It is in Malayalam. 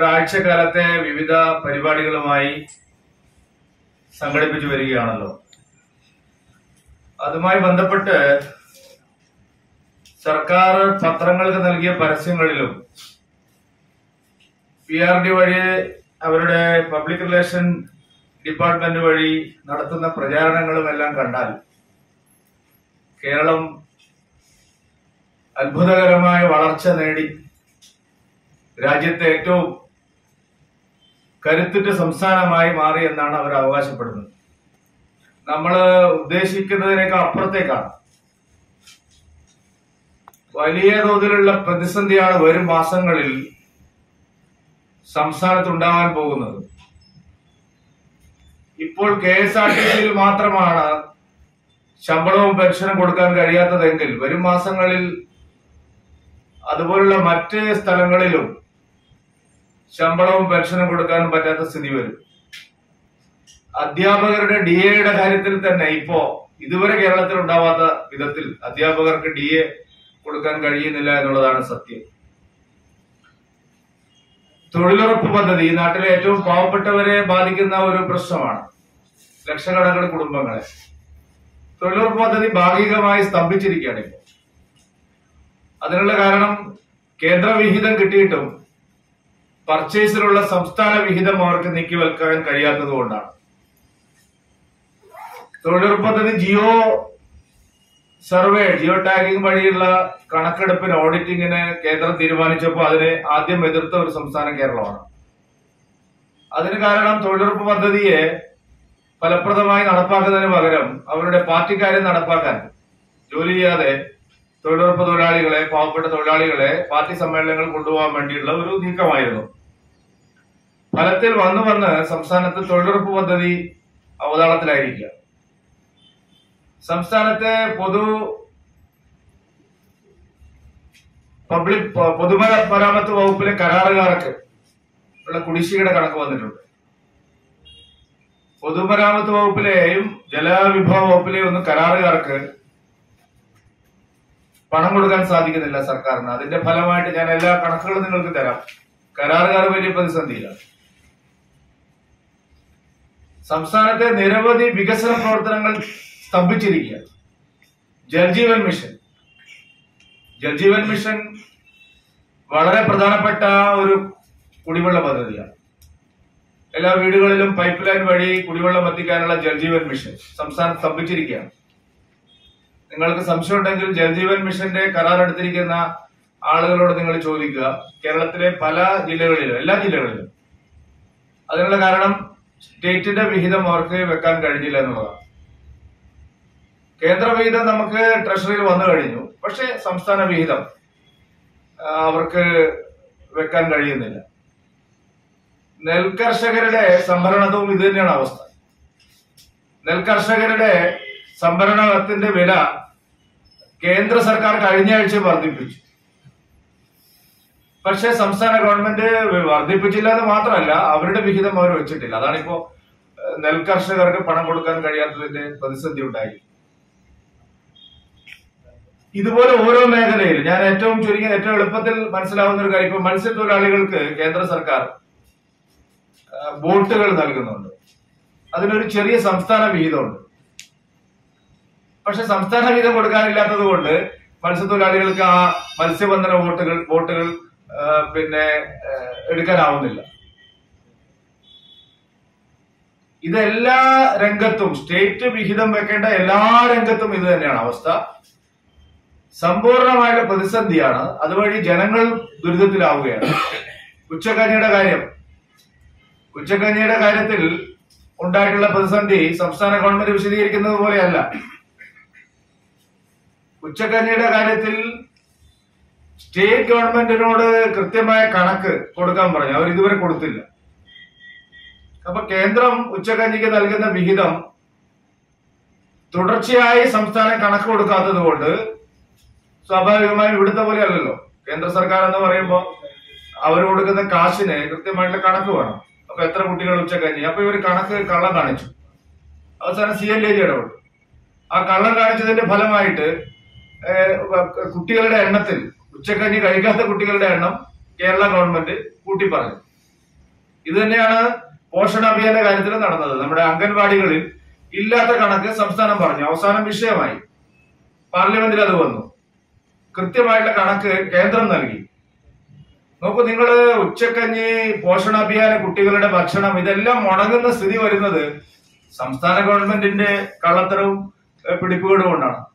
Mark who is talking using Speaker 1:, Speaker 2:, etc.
Speaker 1: ഒരാഴ്ചക്കാലത്തെ വിവിധ പരിപാടികളുമായി സംഘടിപ്പിച്ചു വരികയാണല്ലോ അതുമായി ബന്ധപ്പെട്ട് സർക്കാർ പത്രങ്ങൾക്ക് നൽകിയ പരസ്യങ്ങളിലും പി ആർ ഡി വഴി അവരുടെ പബ്ലിക് റിലേഷൻ ഡിപ്പാർട്ട്മെന്റ് വഴി നടത്തുന്ന പ്രചാരണങ്ങളും എല്ലാം കണ്ടാൽ കേരളം അത്ഭുതകരമായ വളർച്ച നേടി രാജ്യത്തെ ഏറ്റവും കരുത്തുറ്റ സംസ്ഥാനമായി മാറി എന്നാണ് അവർ അവകാശപ്പെടുന്നത് നമ്മൾ ഉദ്ദേശിക്കുന്നതിനേക്കാൾ അപ്പുറത്തേക്കാണ് വലിയ തോതിലുള്ള പ്രതിസന്ധിയാണ് വരും മാസങ്ങളിൽ സംസ്ഥാനത്തുണ്ടാവാൻ പോകുന്നത് ഇപ്പോൾ കെ എസ് ആർ ടി സിയിൽ മാത്രമാണ് ശമ്പളവും പെൻഷനും കൊടുക്കാൻ കഴിയാത്തതെങ്കിൽ വരും മാസങ്ങളിൽ അതുപോലുള്ള മറ്റ് സ്ഥലങ്ങളിലും ശമ്പളവും പെൻഷനും കൊടുക്കാനും പറ്റാത്ത സ്ഥിതി വരും അധ്യാപകരുടെ ഡി എയുടെ കാര്യത്തിൽ തന്നെ ഇപ്പോ ഇതുവരെ കേരളത്തിൽ ഉണ്ടാവാത്ത വിധത്തിൽ അധ്യാപകർക്ക് ഡി എ കൊടുക്കാൻ കഴിയുന്നില്ല എന്നുള്ളതാണ് സത്യം തൊഴിലുറപ്പ് പദ്ധതി ഈ നാട്ടിലെ ഏറ്റവും പാവപ്പെട്ടവരെ ബാധിക്കുന്ന ഒരു പ്രശ്നമാണ് ലക്ഷക്കണക്കിന് കുടുംബങ്ങളെ തൊഴിലുറപ്പ് പദ്ധതി ഭാഗികമായി സ്തംഭിച്ചിരിക്കുകയാണ് ഇപ്പോൾ അതിനുള്ള കാരണം കേന്ദ്ര വിഹിതം കിട്ടിയിട്ടും പർച്ചേസിലുള്ള സംസ്ഥാന വിഹിതം അവർക്ക് നീക്കിവെക്കാൻ കഴിയാത്തത് കൊണ്ടാണ് തൊഴിലുറപ്പ് പദ്ധതി ജിയോ സർവേ ജിയോ ടാഗിംഗ് വഴിയുള്ള കണക്കെടുപ്പിന് ഓഡിറ്റിങ്ങിന് കേന്ദ്രം തീരുമാനിച്ചപ്പോൾ അതിനെ ആദ്യം എതിർത്ത ഒരു സംസ്ഥാനം കേരളമാണ് അതിന് കാരണം തൊഴിലുറപ്പ് പദ്ധതിയെ ഫലപ്രദമായി നടപ്പാക്കുന്നതിന് പകരം അവരുടെ പാർട്ടിക്കാരെ നടപ്പാക്കാൻ ജോലി ചെയ്യാതെ തൊഴിലുറപ്പ് തൊഴിലാളികളെ പാവപ്പെട്ട തൊഴിലാളികളെ പാർട്ടി സമ്മേളനങ്ങൾ കൊണ്ടുപോകാൻ വേണ്ടിയുള്ള ഒരു നീക്കമായിരുന്നു ഫലത്തിൽ വന്നു വന്ന് സംസ്ഥാനത്ത് തൊഴിലുറപ്പ് പദ്ധതി അവതാളത്തിലായിരിക്കുക സംസ്ഥാനത്തെ പൊതു പബ്ലിക് പൊതുമരാമത്ത് വകുപ്പിലെ കരാറുകാർക്ക് ഉള്ള കുടിശ്ശികയുടെ കണക്ക് വന്നിട്ടുണ്ട് പൊതുമരാമത്ത് വകുപ്പിലെയും ജലവിഭവ വകുപ്പിലെയും ഒന്നും കരാറുകാർക്ക് പണം കൊടുക്കാൻ സാധിക്കുന്നില്ല സർക്കാരിന് അതിന്റെ ഫലമായിട്ട് ഞാൻ എല്ലാ കണക്കുകളും നിങ്ങൾക്ക് തരാം കരാറുകാർ വലിയ പ്രതിസന്ധിയിലാണ് സംസ്ഥാനത്തെ നിരവധി വികസന പ്രവർത്തനങ്ങൾ സ്തംഭിച്ചിരിക്കുക ജൽജീവൻ മിഷൻ ജൽജീവൻ മിഷൻ വളരെ പ്രധാനപ്പെട്ട ഒരു കുടിവെള്ള പദ്ധതിയാണ് എല്ലാ വീടുകളിലും പൈപ്പ് ലൈൻ വഴി കുടിവെള്ളം എത്തിക്കാനുള്ള ജൽജീവൻ മിഷൻ സംസ്ഥാനം സ്തംഭിച്ചിരിക്കുകയാണ് നിങ്ങൾക്ക് സംശയം ഉണ്ടെങ്കിൽ ജൽജീവൻ മിഷന്റെ കരാർ എടുത്തിരിക്കുന്ന ആളുകളോട് നിങ്ങൾ ചോദിക്കുക കേരളത്തിലെ പല ജില്ലകളിലും എല്ലാ ജില്ലകളിലും അതിനുള്ള കാരണം സ്റ്റേറ്റിന്റെ വിഹിതം അവർക്ക് വെക്കാൻ കഴിഞ്ഞില്ല എന്നുള്ളതാണ് കേന്ദ്ര വിഹിതം നമുക്ക് ട്രഷറിയിൽ വന്നു കഴിഞ്ഞു പക്ഷെ സംസ്ഥാന വിഹിതം ആ, അവർക്ക് വെക്കാൻ കഴിയുന്നില്ല നെൽകർഷകരുടെ സംഭരണവും ഇത് തന്നെയാണ് അവസ്ഥ നെൽകർഷകരുടെ സംഭരണത്തിന്റെ വില കേന്ദ്ര സർക്കാർ കഴിഞ്ഞ ആഴ്ച വർദ്ധിപ്പിച്ചു പക്ഷേ സംസ്ഥാന ഗവൺമെന്റ് വർദ്ധിപ്പിച്ചില്ല എന്ന് മാത്രമല്ല അവരുടെ വിഹിതം അവർ വെച്ചിട്ടില്ല അതാണിപ്പോ ഏഹ്, നെൽകർഷകർക്ക് പണം കൊടുക്കാൻ കഴിയാത്തതിന്റെ പ്രതിസന്ധി ഉണ്ടായി ഇതുപോലെ ഓരോ മേഖലയിൽ ഞാൻ ഏറ്റവും ചുരുങ്ങിയ ഏറ്റവും എളുപ്പത്തിൽ മനസ്സിലാവുന്ന ഒരു കാര്യം ഇപ്പൊ മത്സ്യത്തൊഴിലാളികൾക്ക് കേന്ദ്ര സർക്കാർ ആ, ബോട്ടുകൾ നൽകുന്നുണ്ട് അതിനൊരു ചെറിയ സംസ്ഥാന വിഹിതമുണ്ട് പക്ഷെ സംസ്ഥാന വിഹിതം കൊടുക്കാനില്ലാത്തത് കൊണ്ട് മത്സ്യത്തൊഴിലാളികൾക്ക് ആ മത്സ്യബന്ധന ബോട്ടുകൾ ബോട്ടുകൾ ആ, പിന്നെ ആ, എടുക്കാനാവുന്നില്ല ഇതെല്ലാ രംഗത്തും സ്റ്റേറ്റ് വിഹിതം വെക്കേണ്ട എല്ലാ രംഗത്തും ഇത് തന്നെയാണ് അവസ്ഥ സമ്പൂർണമായുള്ള പ്രതിസന്ധിയാണ് അതുവഴി ജനങ്ങൾ ദുരിതത്തിലാവുകയാണ് ഉച്ചക്കഞ്ഞിയുടെ കാര്യം ഉച്ചക്കഞ്ഞിയുടെ കാര്യത്തിൽ ഉണ്ടായിട്ടുള്ള പ്രതിസന്ധി സംസ്ഥാന ഗവൺമെന്റ് വിശദീകരിക്കുന്നത് പോലെയല്ല ഉച്ചക്കഞ്ഞിയുടെ കാര്യത്തിൽ സ്റ്റേറ്റ് ഗവൺമെന്റിനോട് കൃത്യമായ കണക്ക് കൊടുക്കാൻ പറഞ്ഞു അവർ ഇതുവരെ കൊടുത്തില്ല അപ്പൊ കേന്ദ്രം ഉച്ചക്കഞ്ഞിക്ക് നൽകുന്ന വിഹിതം തുടർച്ചയായി സംസ്ഥാനം കണക്ക് കൊടുക്കാത്തത് കൊണ്ട് സ്വാഭാവികമായും ഇവിടുത്തെ പോലെ അല്ലല്ലോ കേന്ദ്ര സർക്കാർ എന്ന് പറയുമ്പോൾ അവർ കൊടുക്കുന്ന കാശിന് കൃത്യമായിട്ടുള്ള കണക്ക് വേണം അപ്പൊ എത്ര കുട്ടികൾ ഉച്ചക്കഞ്ഞി അപ്പൊ ഇവർ കണക്ക് കള്ളം കാണിച്ചു അവസാനം സി എൽ എ ജി ഇടപെട്ടു ആ കള്ളം കാണിച്ചതിന്റെ ഫലമായിട്ട് ഏഹ്, വ- കുട്ടികളുടെ എണ്ണത്തിൽ ഉച്ചക്കഞ്ഞി കഴിക്കാത്ത കുട്ടികളുടെ എണ്ണം കേരള ഗവൺമെന്റ് കൂട്ടി പറഞ്ഞു ഇത് തന്നെയാണ് പോഷണ അഭിയാന്റെ കാര്യത്തിൽ നടന്നത് നമ്മുടെ അംഗൻവാടികളിൽ ഇല്ലാത്ത കണക്ക് സംസ്ഥാനം പറഞ്ഞു അവസാനം വിഷയമായി പാർലമെന്റിൽ അത് വന്നു കൃത്യമായിട്ടുള്ള കണക്ക് കേന്ദ്രം നൽകി നോക്കൂ നിങ്ങൾ ഉച്ചക്കഞ്ഞി പോഷണ അഭിയാന കുട്ടികളുടെ ഭക്ഷണം ഇതെല്ലാം മുടങ്ങുന്ന സ്ഥിതി വരുന്നത് സംസ്ഥാന ഗവൺമെന്റിന്റെ കള്ളത്തരവും ഏഹ്, പിടിപ്പുകേടും കൊണ്ടാണ്